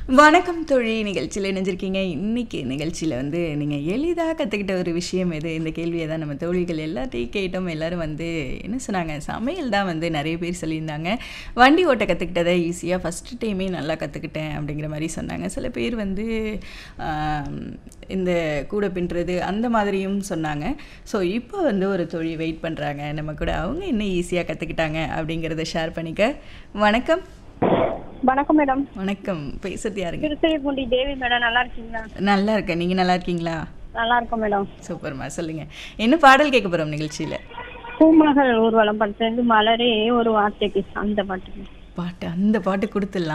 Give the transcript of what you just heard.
வணக்கம் தொழி நிகழ்ச்சியில் இணைஞ்சிருக்கீங்க இன்னைக்கு நிகழ்ச்சியில் வந்து நீங்கள் எளிதாக கற்றுக்கிட்ட ஒரு விஷயம் எது இந்த கேள்வியை தான் நம்ம தோழிகள் எல்லாத்தையும் கேட்டோம் எல்லாரும் வந்து என்ன சொன்னாங்க சமையல் தான் வந்து நிறைய பேர் சொல்லியிருந்தாங்க வண்டி ஓட்ட கற்றுக்கிட்டதை ஈஸியாக ஃபஸ்ட்டு டைமே நல்லா கற்றுக்கிட்டேன் அப்படிங்கிற மாதிரி சொன்னாங்க சில பேர் வந்து ஆம், இந்த கூடை பின்னுறது அந்த மாதிரியும் சொன்னாங்க ஸோ இப்போ வந்து ஒரு தொழில் வெயிட் பண்ணுறாங்க நம்ம கூட அவங்க என்ன ஈஸியாக கற்றுக்கிட்டாங்க அப்படிங்கிறத ஷேர் பண்ணிக்க வணக்கம் வணக்கம் மேடம் வணக்கம் பேசுறது யாருங்க திருச்சிராப்பள்ளி தேவி மேடம் நல்லா இருக்கீங்களா நல்லா இருக்கேன் நீங்கள் நல்லா இருக்கீங்களா நல்லா இருக்கோம் மேடம் சூப்பர்மா சொல்லுங்க என்ன பாடல் கேட்க போறோம் நிகழ்ச்சியில பூமகள் ஊர்வலம் படத்துலேருந்து மலரே ஒரு வார்த்தைக்கு அந்த பாட்டு பாட்டு அந்த பாட்டு கொடுத்துடலாம்